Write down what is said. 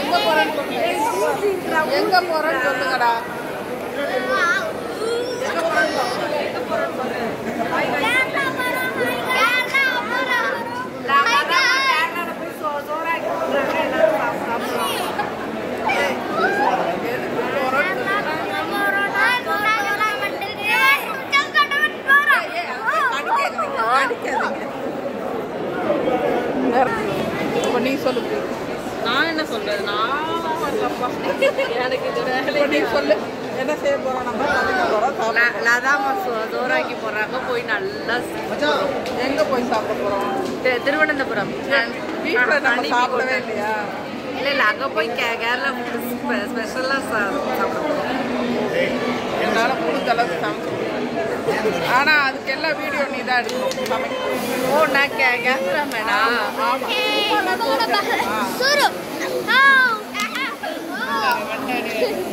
எங்க போறேன்னு சொல்லுங்க எங்க போறேன்னு சொல்லுங்கடா இப்போ நீ சொல்லு நான் என்ன சொல்றது நான் வரலப்பா எனக்கு இது இப்போ நீ சொல்லு என்ன செய்ய போறோம் நம்ம சமைக்க போறோம் சாப்பிட போறோம். லதாமா சோறாக்கி போடுறாங்க போய் நல்லா எங்க போய் சாப்பிட போறோம் தி- திருவனந்தபுரம் வீட்டுல நம்ம honey bee சாப்பிடவே hotel. இல்லையா இல்ல இல்ல அங்க போய் கே கேரளா ஸ்பெஷலா சாப்பிட போறோம் என்னால முடிஞ்ச அளவுக்கு சமைக்க முடியாது. ஆனா அதுக்கெல்லாம் வீடியோ நீ தான் எடுக்கணும் சமைக்க ஓ நான் கே கேமரா மேடம் ஆமா சுரு